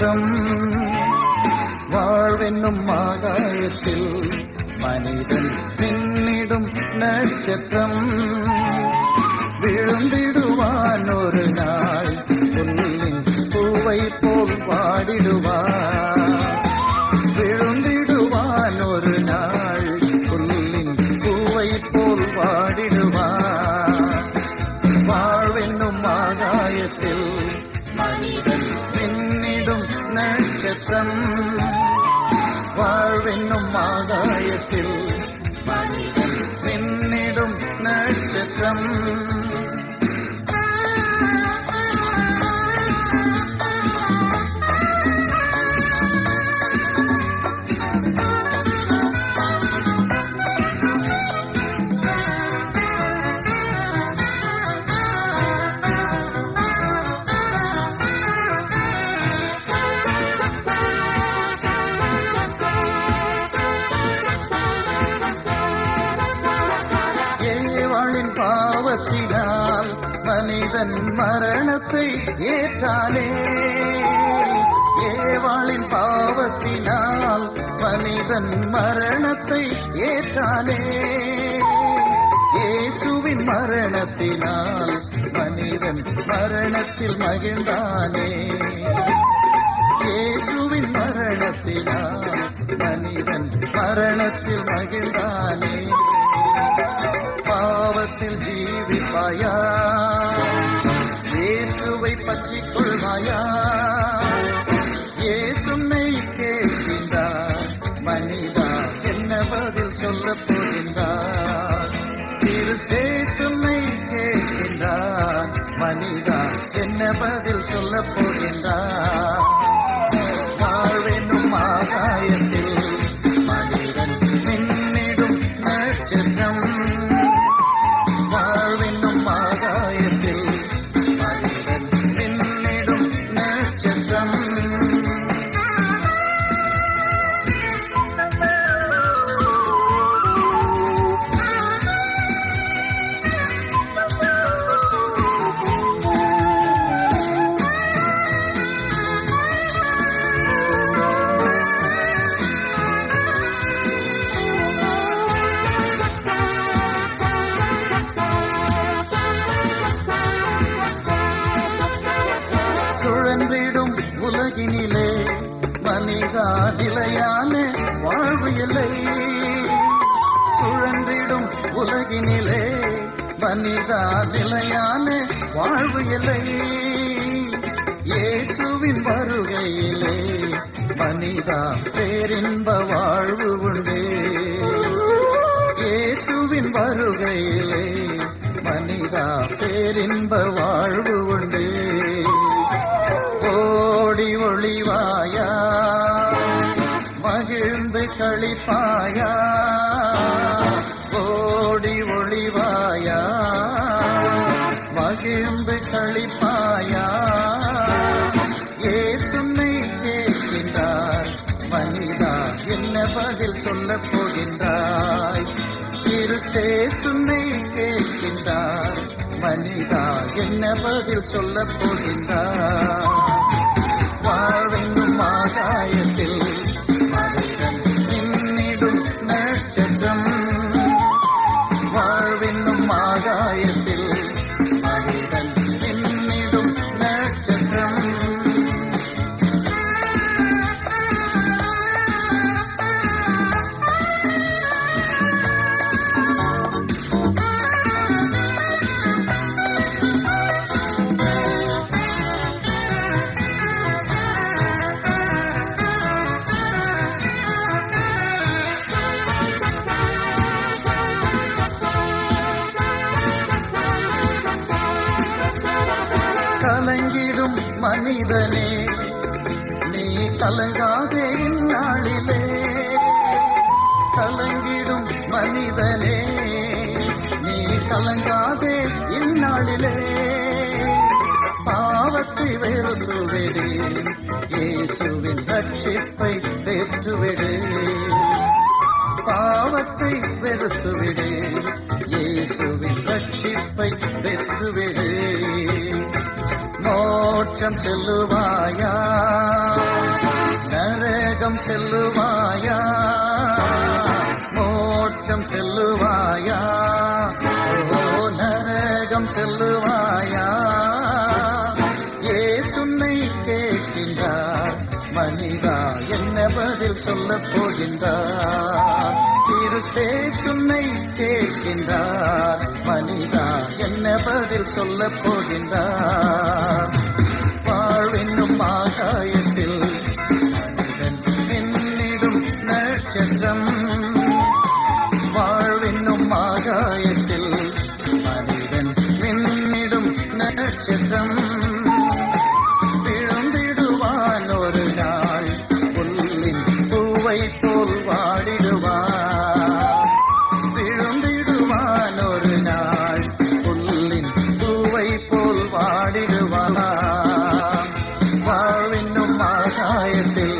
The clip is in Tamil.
நட்சத்திரம் வாழ்வென்னும் ஆகாயத்தில் மனிதன் பின்னிடும் நட்சத்திரம் விழுந்திடுவான் ஒரு நாள் புல்லின் பூவை போல் வாடிடுவான் விழுந்திடுவான் ஒரு நாள் புல்லின் பூவை போல் வாடிடுவான் வாழ்வென்னும் ஆகாயத்தில் மனிதன் பின்னிடும் நட்சத்திரம் வாழ்வென்னும் ஆகாயத்தில் மனிதன் பின்னிடும் நட்சத்திரம் ஏவாளின் பாவத்தினால் மனிதன் மரணத்தை ஏற்றானே ஏவாளின் பாவத்தினால் மனிதன் மரணத்தை ஏற்றானே இயேசுவின் மரணத்தினால் மனிதன் மரணத்தில் மகிழ்ந்தானே இயேசுவின் மரணத்தினால் மனிதன் மரணத்தில் மகிழ்ந்தானே பாவத்தில் ஜீவிப்பாயா இயேசுவை பற்றிக் கொள்வாயா இயேசுனை கேட்கின்றார் மனிதா என்ன பதில் சொல்லப் போகின்றார் கிறிஸ்தேசுனை கேட்கின்றார் மனிதா என்ன பதில் சொல்லப் போகின்றார் வாழ்வென்னும் ஆகாயத்தில் மனிதன் மின்னிடும் நட்சத்திரம் வாழ்வென்னும் ஆகாயத்தில் மனிதன் மின்னிடும் நட்சத்திரம் சுழன்றிடும் உலகினிலே மனிதா நிலையான வாழ்வு இல்லை சுழன்றிடும் உலகினிலே மனிதா நிலையான வாழ்வு இல்லை இயேசுவின் வருகையிலே மனிதா பேரின்ப வாழ்வு உண்டு இயேசுவின் வருகையிலே மனிதா பேரின்ப வாழ்வு உண்டு ஓடி ஒளிவாயா மகிழ்ந்து களிப்பாயா ஓடி ஒளிவாயா மகிழ்ந்து களிப்பாயா ஏசுனை கேட்கின்றார் மனிதா என்ன பதில் சொல்லப் போகின்றாய் கிறிஸ்தேசுனை கேட்கின்றார் மனிதா என்ன பதில் சொல்லப் போகின்றார் வாழ்வெங்கும் ஆகாயத்தில் மனிதன் மின்னிடும் நட்சத்திரம் வாழ்வென்னும் ஆகாயத்தில் மனிதன் மின்னிடும் நட்சத்திரம் கலங்கிடும் மனிதனே நீ கலங்காதே இந்நாளிலே கலங்கிடும் மனிதனே நீ கலங்காதே இந்நாளிலே பாவத்தை வெறுத்துவிடு இயேசுவின் ரட்சிப்பை பெற்றுவிடு பாவத்தை வெறுத்துவிடு இயேசுவின் ரட்சிப்பை பெற்றுவிடு மோட்சம் செல்லுவாயா செல்லுவாயா மோட்சம் செல்லுவாயா ஓ நரகம் செல்லுவாயா ஏசுன்னை கேட்கின்றார் மனிதா என்ன பதில் சொல்லப் போகின்றார் கிறிஸ்தேசுன்னை கேட்கின்றார் மனிதா என்ன பதில் சொல்லப் போகின்றார் வாழ்வென்னும் ஆகாயத்தில் மனிதன் மின்னிடும் நட்சத்திரம் வாழ்வென்னும் ஆகாயத்தில் மனிதன் மின்னிடும் நட்சத்திரம் விழுந்திடுவான் ஒரு நாள் புல்லின் பூவை போல் வாடிடுவான் விழுந்திடுவான் ஒரு நாள் புல்லின் பூவை போல் வாடிடுவான் வாழ்வென்னும் ஆகாயத்தில்